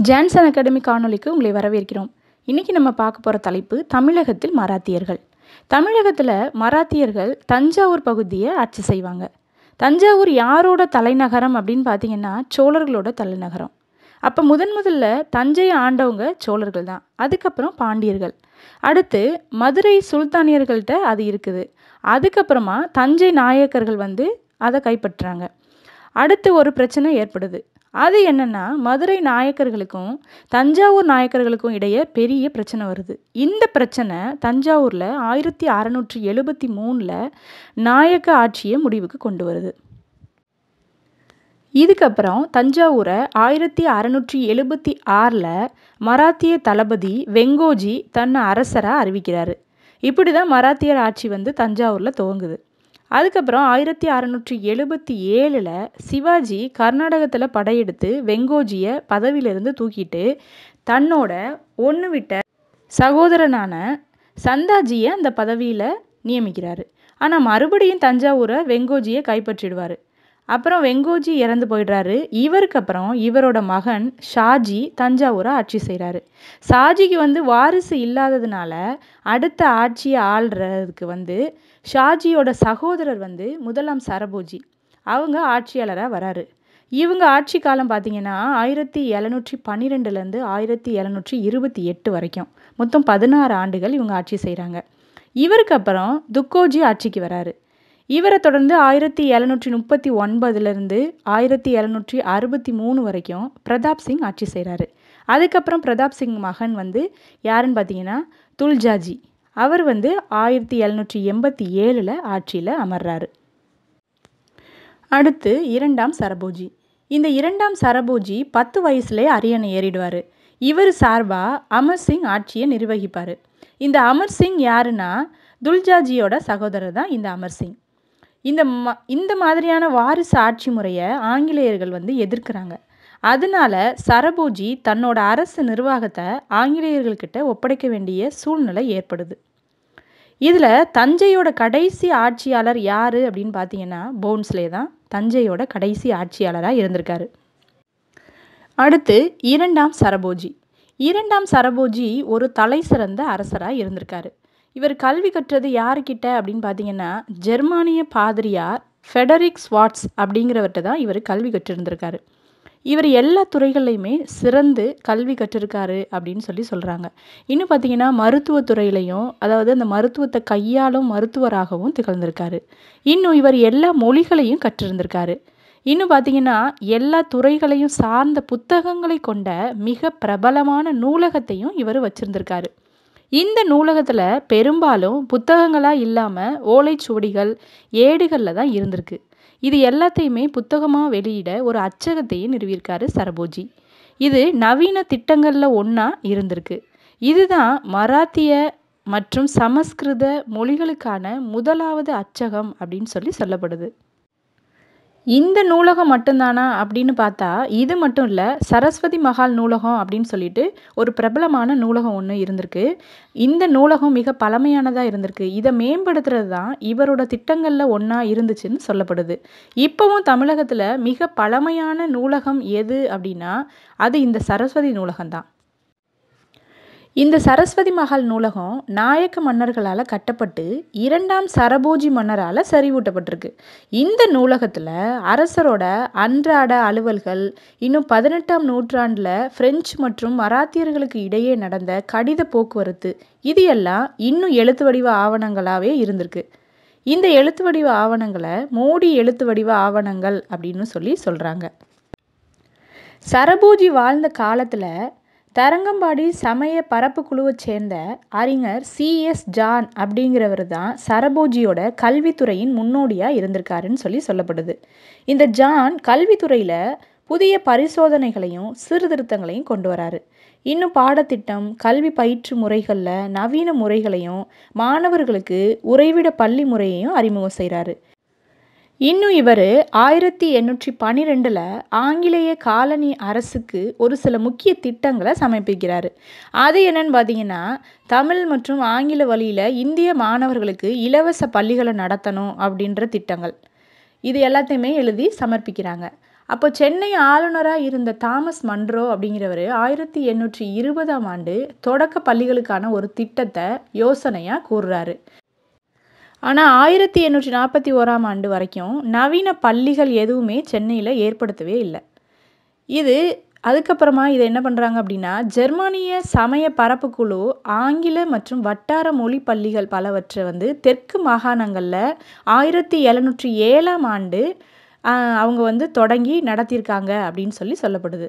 Johnson academy காணொளிக்கு உங்களை வரவேற்கிறோம் இன்றைக்கி நம்ம பார்க்க போகிற தலைப்பு தமிழகத்தில் மராத்தியர்கள் தமிழகத்தில் மராத்தியர்கள் தஞ்சாவூர் பகுதியை ஆட்சி செய்வாங்க தஞ்சாவூர் யாரோட தலைநகரம் அப்படின்னு பார்த்தீங்கன்னா சோழர்களோட தலைநகரம் அப்போ முதன் முதல்ல தஞ்சையை ஆண்டவங்க சோழர்கள் தான் அதுக்கப்புறம் பாண்டியர்கள் அடுத்து மதுரை சுல்தானியர்கள்ட்ட அது இருக்குது அதுக்கப்புறமா தஞ்சை நாயக்கர்கள் வந்து அதை கைப்பற்றுறாங்க அடுத்து ஒரு பிரச்சனை ஏற்படுது அது என்னென்னா மதுரை நாயக்கர்களுக்கும் தஞ்சாவூர் நாயக்கர்களுக்கும் இடையே பெரிய பிரச்சனை வருது இந்த பிரச்சனை தஞ்சாவூரில் ஆயிரத்தி அறநூற்றி எழுபத்தி மூணில் நாயக்க ஆட்சியை முடிவுக்கு கொண்டு வருது இதுக்கப்புறம் தஞ்சாவூரை ஆயிரத்தி அறநூற்றி எழுபத்தி ஆறில் மராத்திய தளபதி வெங்கோஜி தன்னை அரசராக அறிவிக்கிறாரு இப்படி தான் மராத்தியர் ஆட்சி வந்து தஞ்சாவூரில் துவங்குது அதுக்கப்புறம் ஆயிரத்தி அறநூற்றி எழுபத்தி ஏழில் சிவாஜி கர்நாடகத்தில் படையெடுத்து வெங்கோஜியை பதவியிலிருந்து தூக்கிட்டு தன்னோட ஒன்று விட்ட சகோதரனான சந்தாஜியை அந்த பதவியில் நியமிக்கிறாரு ஆனால் மறுபடியும் தஞ்சாவூரை வெங்கோஜியை கைப்பற்றிடுவார் அப்புறம் வெங்கோஜி இறந்து போயிடுறாரு இவருக்கு அப்புறம் இவரோட மகன் ஷாஜி தஞ்சாவூரை ஆட்சி செய்கிறாரு ஷாஜிக்கு வந்து வாரிசு இல்லாததுனால அடுத்த ஆட்சியை ஆள்றதுக்கு வந்து ஷாஜியோட சகோதரர் வந்து முதலாம் சரபோஜி அவங்க ஆட்சியாளராக வராரு இவங்க ஆட்சி காலம் பார்த்தீங்கன்னா ஆயிரத்தி எழுநூற்றி பன்னிரெண்டுலேருந்து ஆயிரத்தி எழுநூற்றி இருபத்தி எட்டு வரைக்கும் மொத்தம் பதினாறு ஆண்டுகள் இவங்க ஆட்சி செய்கிறாங்க இவருக்கு அப்புறம் துக்கோஜி ஆட்சிக்கு வராரு இவரை தொடர்ந்து ஆயிரத்தி எழுநூற்றி முப்பத்தி ஒன்பதுலேருந்து ஆயிரத்தி எழுநூற்றி அறுபத்தி மூணு வரைக்கும் பிரதாப் சிங் ஆட்சி செய்கிறாரு அதுக்கப்புறம் பிரதாப் சிங் மகன் வந்து யாருன்னு பார்த்தீங்கன்னா துல்ஜாஜி அவர் வந்து ஆயிரத்தி எழுநூற்றி எண்பத்தி ஏழில் ஆட்சியில் அமர்றாரு அடுத்து இரண்டாம் சரபோஜி இந்த இரண்டாம் சரபோஜி பத்து வயசுலேயே அரியணை ஏறிடுவார் இவர் சார்பாக அமர் சிங் ஆட்சியை நிர்வகிப்பார் இந்த அமர் சிங் யாருன்னா துல்ஜாஜியோட சகோதரர் தான் இந்த அமர் சிங் இந்த ம இந்த மாதிரியான வாரிசு ஆட்சி முறையை ஆங்கிலேயர்கள் வந்து எதிர்க்கிறாங்க அதனால சரபோஜி தன்னோட அரசு நிர்வாகத்தை ஆங்கிலேயர்கள்கிட்ட ஒப்படைக்க வேண்டிய சூழ்நிலை ஏற்படுது இதில் தஞ்சையோட கடைசி ஆட்சியாளர் யார் அப்படின்னு பார்த்தீங்கன்னா போன்ஸ்லே தான் தஞ்சையோட கடைசி ஆட்சியாளராக இருந்திருக்காரு அடுத்து இரண்டாம் சரபோஜி இரண்டாம் சரபோஜி ஒரு தலை சிறந்த அரசராக இருந்திருக்காரு இவர் கல்வி கற்றது யாருக்கிட்ட அப்படின்னு பார்த்தீங்கன்னா ஜெர்மானிய பாதிரியார் ஃபெடரிக் ஸ்வாட்ஸ் அப்படிங்கிறவர்கிட்ட தான் இவர் கல்வி கற்றிருந்திருக்காரு இவர் எல்லா துறைகள்லையுமே சிறந்து கல்வி கற்றிருக்காரு அப்படின்னு சொல்லி சொல்கிறாங்க இன்னும் பார்த்தீங்கன்னா மருத்துவத்துறையிலையும் அதாவது அந்த மருத்துவத்தை கையாளும் மருத்துவராகவும் திகழ்ந்திருக்காரு இன்னும் இவர் எல்லா மொழிகளையும் கற்றிருந்திருக்காரு இன்னும் பார்த்தீங்கன்னா எல்லா துறைகளையும் சார்ந்த புத்தகங்களை கொண்ட மிக பிரபலமான நூலகத்தையும் இவர் வச்சுருந்திருக்காரு இந்த நூலகத்தில் பெரும்பாலும் புத்தகங்களாக இல்லாமல் ஓலைச்சுவடிகள் ஏடுகளில் தான் இருந்திருக்கு இது எல்லாத்தையுமே புத்தகமாக வெளியிட ஒரு அச்சகத்தையும் நிறுவியிருக்காரு சரபோஜி இது நவீன திட்டங்களில் ஒன்றா இருந்திருக்கு இதுதான் மராத்திய மற்றும் சமஸ்கிருத மொழிகளுக்கான முதலாவது அச்சகம் அப்படின்னு சொல்லி சொல்லப்படுது இந்த நூலகம் மட்டும்தானா அப்படின்னு பார்த்தா இது மட்டும் இல்லை சரஸ்வதி மகால் நூலகம் அப்படின்னு சொல்லிட்டு ஒரு பிரபலமான நூலகம் ஒன்று இருந்திருக்கு இந்த நூலகம் மிக பழமையானதாக இருந்திருக்கு இதை மேம்படுத்துறது தான் இவரோட திட்டங்களில் ஒன்றா இருந்துச்சுன்னு சொல்லப்படுது இப்போவும் தமிழகத்தில் மிக பழமையான நூலகம் எது அப்படின்னா அது இந்த சரஸ்வதி நூலகம் தான் இந்த சரஸ்வதி மகால் நூலகம் நாயக்க மன்னர்களால் கட்டப்பட்டு இரண்டாம் சரபோஜி மன்னரால் சரிவூட்டப்பட்டிருக்கு இந்த நூலகத்தில் அரசரோட அன்றாட அலுவல்கள் இன்னும் பதினெட்டாம் நூற்றாண்டில் பிரெஞ்சு மற்றும் மராத்தியர்களுக்கு இடையே நடந்த கடித போக்குவரத்து இது எல்லாம் இன்னும் எழுத்து வடிவ ஆவணங்களாகவே இருந்திருக்கு இந்த எழுத்து வடிவ ஆவணங்களை மோடி எழுத்து வடிவ ஆவணங்கள் அப்படின்னு சொல்லி சொல்கிறாங்க சரபோஜி வாழ்ந்த காலத்தில் தரங்கம்பாடி சமய பரப்பு குழுவை சேர்ந்த அறிஞர் சிஎஸ் ஜான் அப்படிங்கிறவர் தான் சரபோஜியோட கல்வித்துறையின் முன்னோடியாக இருந்திருக்காருன்னு சொல்லி சொல்லப்படுது இந்த ஜான் கல்வித்துறையில் புதிய பரிசோதனைகளையும் சீர்திருத்தங்களையும் கொண்டு வராரு இன்னும் பாடத்திட்டம் கல்வி பயிற்று முறைகளில் நவீன முறைகளையும் மாணவர்களுக்கு உறைவிட பள்ளி முறையையும் அறிமுகம் செய்கிறாரு இன்னும் இவர் ஆயிரத்தி எண்ணூற்றி பன்னிரெண்டில் ஆங்கிலேய காலனி அரசுக்கு ஒரு சில முக்கிய திட்டங்களை சமர்ப்பிக்கிறாரு அது என்னன்னு பார்த்தீங்கன்னா தமிழ் மற்றும் ஆங்கில வழியில் இந்திய மாணவர்களுக்கு இலவச பள்ளிகளை நடத்தணும் அப்படின்ற திட்டங்கள் இது எல்லாத்தையுமே எழுதி சமர்ப்பிக்கிறாங்க அப்போ சென்னை ஆளுநராக இருந்த தாமஸ் மன்ரோ அப்படிங்கிறவர் ஆயிரத்தி எண்ணூற்றி இருபதாம் ஆண்டு தொடக்க பள்ளிகளுக்கான ஒரு திட்டத்தை யோசனையாக கூறுறாரு ஆனால் ஆயிரத்தி எண்ணூற்றி நாற்பத்தி ஓராம் ஆண்டு வரைக்கும் நவீன பள்ளிகள் எதுவுமே சென்னையில் ஏற்படுத்தவே இல்லை இது அதுக்கப்புறமா இதை என்ன பண்ணுறாங்க அப்படின்னா ஜெர்மானிய சமய பரப்புக்குழு ஆங்கில மற்றும் வட்டார மொழி பள்ளிகள் பலவற்றை வந்து தெற்கு மாகாணங்களில் ஆயிரத்தி எழுநூற்றி ஏழாம் ஆண்டு அவங்க வந்து தொடங்கி நடத்தியிருக்காங்க அப்படின்னு சொல்லி சொல்லப்படுது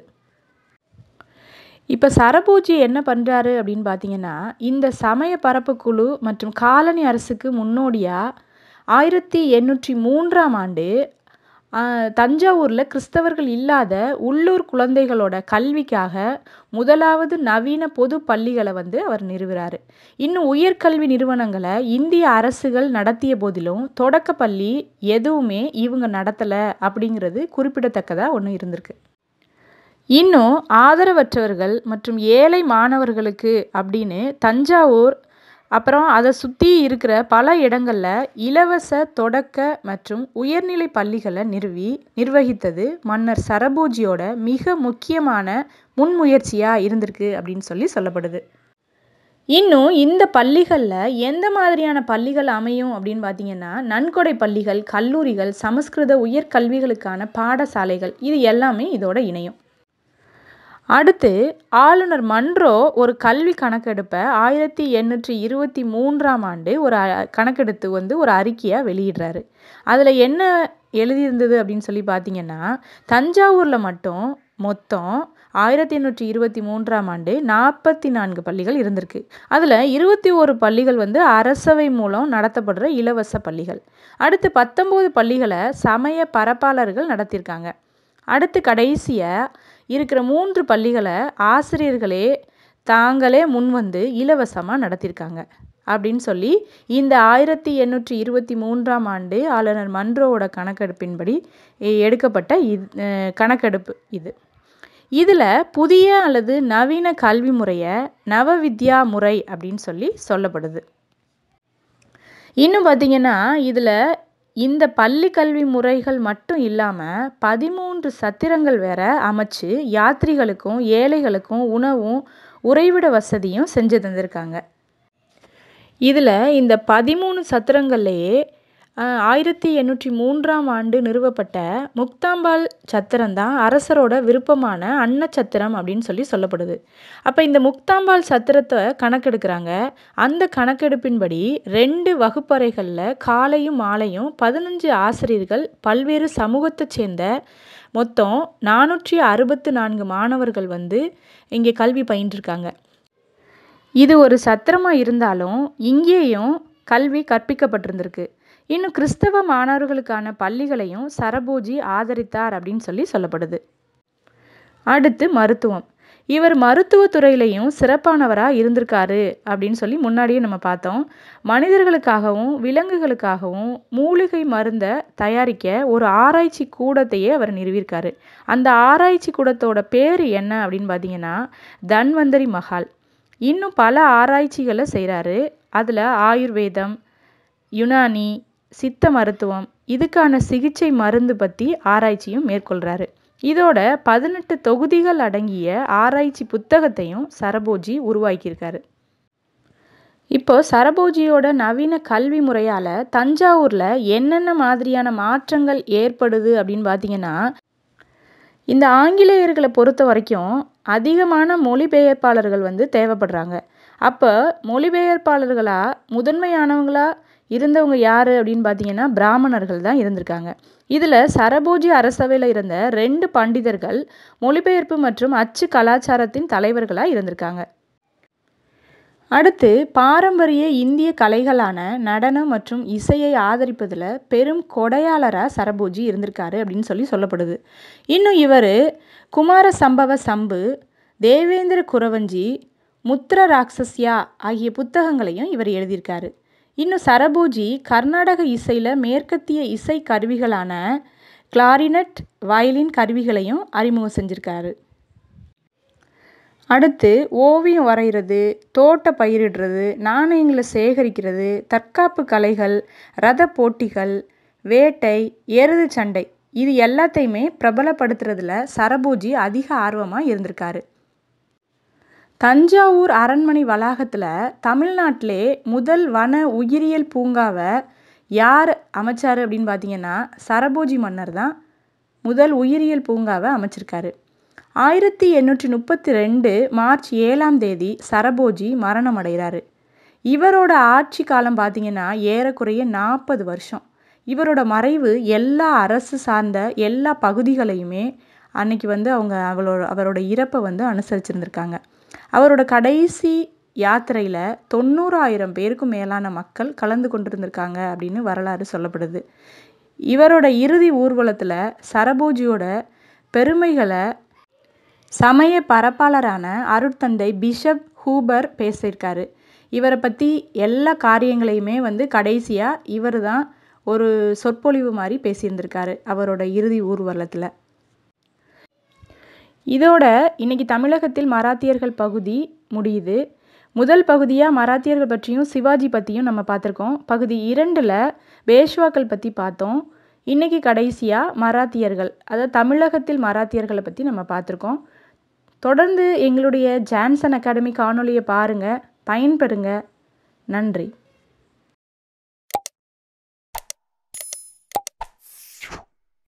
இப்போ சரபோஜி என்ன பண்ணுறாரு அப்படின்னு பார்த்தீங்கன்னா இந்த சமய பரப்புக்குழு மற்றும் காலனி அரசுக்கு முன்னோடியாக ஆயிரத்தி எண்ணூற்றி மூன்றாம் ஆண்டு தஞ்சாவூரில் கிறிஸ்தவர்கள் இல்லாத உள்ளூர் குழந்தைகளோட கல்விக்காக முதலாவது நவீன பொது பள்ளிகளை வந்து அவர் நிறுவுறாரு இன்னும் உயர்கல்வி நிறுவனங்களை இந்திய அரசுகள் நடத்திய போதிலும் தொடக்க பள்ளி எதுவுமே இவங்க நடத்தலை அப்படிங்கிறது குறிப்பிடத்தக்கதாக ஒன்று இருந்திருக்கு இன்னும் ஆதரவற்றவர்கள் மற்றும் ஏழை மாணவர்களுக்கு அப்படின்னு தஞ்சாவூர் அப்புறம் அதை சுற்றி இருக்கிற பல இடங்களில் இலவச தொடக்க மற்றும் உயர்நிலை பள்ளிகளை நிறுவி நிர்வகித்தது மன்னர் சரபோஜியோட மிக முக்கியமான முன்முயற்சியாக இருந்திருக்கு அப்படின்னு சொல்லி சொல்லப்படுது இன்னும் இந்த பள்ளிகளில் எந்த மாதிரியான பள்ளிகள் அமையும் அப்படின்னு பார்த்தீங்கன்னா நன்கொடை பள்ளிகள் கல்லூரிகள் சமஸ்கிருத உயர்கல்விகளுக்கான பாடசாலைகள் இது எல்லாமே இதோட இணையும் அடுத்து ஆளுநர் மன்றோ ஒரு கல்வி கணக்கெடுப்பை ஆயிரத்தி எண்ணூற்றி இருபத்தி மூன்றாம் ஆண்டு ஒரு கணக்கெடுத்து வந்து ஒரு அறிக்கையாக வெளியிடுறாரு அதில் என்ன எழுதியிருந்தது அப்படின்னு சொல்லி பார்த்தீங்கன்னா தஞ்சாவூரில் மட்டும் மொத்தம் ஆயிரத்தி எண்ணூற்றி இருபத்தி மூன்றாம் ஆண்டு நாற்பத்தி நான்கு பள்ளிகள் இருந்திருக்கு அதில் இருபத்தி ஒரு பள்ளிகள் வந்து அரசவை மூலம் நடத்தப்படுற இலவச பள்ளிகள் அடுத்து பத்தொம்போது பள்ளிகளை சமய பரப்பாளர்கள் நடத்தியிருக்காங்க அடுத்து கடைசியாக இருக்கிற மூன்று பள்ளிகளை ஆசிரியர்களே தாங்களே முன்வந்து இலவசமாக நடத்தியிருக்காங்க அப்படின்னு சொல்லி இந்த ஆயிரத்தி எண்ணூற்றி இருபத்தி மூன்றாம் ஆண்டு ஆளுநர் மன்றோவோட கணக்கெடுப்பின்படி எடுக்கப்பட்ட இது கணக்கெடுப்பு இது இதில் புதிய அல்லது நவீன கல்வி முறையை நவவித்யா முறை அப்படின்னு சொல்லி சொல்லப்படுது இன்னும் பார்த்திங்கன்னா இதில் இந்த பள்ளி கல்வி முறைகள் மட்டும் இல்லாமல் பதிமூன்று சத்திரங்கள் வேற அமைச்சு யாத்ரிகளுக்கும் ஏழைகளுக்கும் உணவும் உறைவிட வசதியும் செஞ்சு தந்திருக்காங்க இதில் இந்த பதிமூணு சத்திரங்கள்லேயே ஆயிரத்தி எண்ணூற்றி மூன்றாம் ஆண்டு நிறுவப்பட்ட முக்தாம்பாள் சத்திரம் தான் அரசரோட விருப்பமான அன்னச்சத்திரம் அப்படின்னு சொல்லி சொல்லப்படுது அப்போ இந்த முக்தாம்பாள் சத்திரத்தை கணக்கெடுக்கிறாங்க அந்த கணக்கெடுப்பின்படி ரெண்டு வகுப்பறைகளில் காலையும் மாலையும் பதினஞ்சு ஆசிரியர்கள் பல்வேறு சமூகத்தை சேர்ந்த மொத்தம் நானூற்றி அறுபத்து நான்கு மாணவர்கள் வந்து இங்கே கல்வி பயின்றிருக்காங்க இது ஒரு சத்திரமாக இருந்தாலும் இங்கேயும் கல்வி கற்பிக்கப்பட்டிருந்திருக்கு இன்னும் கிறிஸ்தவ மாணவர்களுக்கான பள்ளிகளையும் சரபோஜி ஆதரித்தார் அப்படின்னு சொல்லி சொல்லப்படுது அடுத்து மருத்துவம் இவர் மருத்துவத்துறையிலையும் சிறப்பானவராக இருந்திருக்காரு அப்படின்னு சொல்லி முன்னாடியே நம்ம பார்த்தோம் மனிதர்களுக்காகவும் விலங்குகளுக்காகவும் மூலிகை மருந்தை தயாரிக்க ஒரு ஆராய்ச்சி கூடத்தையே அவர் நிறுவியிருக்காரு அந்த ஆராய்ச்சி கூடத்தோட பேர் என்ன அப்படின்னு பார்த்தீங்கன்னா தன்வந்தரி மஹால் இன்னும் பல ஆராய்ச்சிகளை செய்கிறாரு அதில் ஆயுர்வேதம் யுனானி சித்த மருத்துவம் இதுக்கான சிகிச்சை மருந்து பற்றி ஆராய்ச்சியும் மேற்கொள்கிறாரு இதோட பதினெட்டு தொகுதிகள் அடங்கிய ஆராய்ச்சி புத்தகத்தையும் சரபோஜி உருவாக்கியிருக்காரு இப்போ சரபோஜியோட நவீன கல்வி முறையால் தஞ்சாவூரில் என்னென்ன மாதிரியான மாற்றங்கள் ஏற்படுது அப்படின்னு பார்த்தீங்கன்னா இந்த ஆங்கிலேயர்களை பொறுத்த வரைக்கும் அதிகமான மொழிபெயர்ப்பாளர்கள் வந்து தேவைப்படுறாங்க அப்போ மொழிபெயர்ப்பாளர்களாக முதன்மையானவங்களாக இருந்தவங்க யார் அப்படின்னு பார்த்தீங்கன்னா பிராமணர்கள் தான் இருந்திருக்காங்க இதில் சரபோஜி அரசவையில் இருந்த ரெண்டு பண்டிதர்கள் மொழிபெயர்ப்பு மற்றும் அச்சு கலாச்சாரத்தின் தலைவர்களாக இருந்திருக்காங்க அடுத்து பாரம்பரிய இந்திய கலைகளான நடனம் மற்றும் இசையை ஆதரிப்பதில் பெரும் கொடையாளராக சரபோஜி இருந்திருக்காரு அப்படின்னு சொல்லி சொல்லப்படுது இன்னும் இவர் குமார சம்பவ சம்பு தேவேந்திர குரவஞ்சி முத்திர ராட்சஸ்யா ஆகிய புத்தகங்களையும் இவர் எழுதியிருக்காரு இன்னும் சரபோஜி கர்நாடக இசையில் மேற்கத்திய இசை கருவிகளான கிளாரினட் வயலின் கருவிகளையும் அறிமுகம் செஞ்சுருக்காரு அடுத்து ஓவியம் வரைகிறது தோட்ட பயிரிடுறது நாணயங்களை சேகரிக்கிறது தற்காப்பு கலைகள் ரத போட்டிகள் வேட்டை எருது சண்டை இது எல்லாத்தையுமே பிரபலப்படுத்துறதுல சரபோஜி அதிக ஆர்வமாக இருந்திருக்காரு தஞ்சாவூர் அரண்மனை வளாகத்தில் தமிழ்நாட்டிலே முதல் வன உயிரியல் பூங்காவை யார் அமைச்சார் அப்படின்னு பார்த்தீங்கன்னா சரபோஜி மன்னர் தான் முதல் உயிரியல் பூங்காவை அமைச்சிருக்காரு ஆயிரத்தி எண்ணூற்றி முப்பத்தி ரெண்டு மார்ச் ஏழாம் தேதி சரபோஜி மரணம் அடைகிறாரு இவரோட ஆட்சி காலம் பார்த்தீங்கன்னா ஏறக்குறைய நாற்பது வருஷம் இவரோட மறைவு எல்லா அரசு சார்ந்த எல்லா பகுதிகளையுமே அன்னைக்கு வந்து அவங்க அவளோட அவரோட இறப்பை வந்து அனுசரிச்சிருந்திருக்காங்க அவரோட கடைசி யாத்திரையில் தொண்ணூறாயிரம் பேருக்கும் மேலான மக்கள் கலந்து கொண்டிருந்திருக்காங்க அப்படின்னு வரலாறு சொல்லப்படுது இவரோட இறுதி ஊர்வலத்தில் சரபோஜியோட பெருமைகளை சமய பரப்பாளரான அருட்தந்தை பிஷப் ஹூபர் பேசியிருக்காரு இவரை பற்றி எல்லா காரியங்களையுமே வந்து கடைசியாக இவர் தான் ஒரு சொற்பொழிவு மாதிரி பேசியிருந்திருக்காரு அவரோட இறுதி ஊர்வலத்தில் இதோட இன்னைக்கு தமிழகத்தில் மராத்தியர்கள் பகுதி முடியுது முதல் பகுதியாக மராத்தியர்கள் பற்றியும் சிவாஜி பற்றியும் நம்ம பார்த்துருக்கோம் பகுதி இரண்டில் பேஷ்வாக்கள் பற்றி பார்த்தோம் இன்றைக்கி கடைசியாக மராத்தியர்கள் அதாவது தமிழகத்தில் மராத்தியர்களை பற்றி நம்ம பார்த்துருக்கோம் தொடர்ந்து எங்களுடைய ஜான்சன் அகாடமி காணொலியை பாருங்கள் பயன்பெறுங்க நன்றி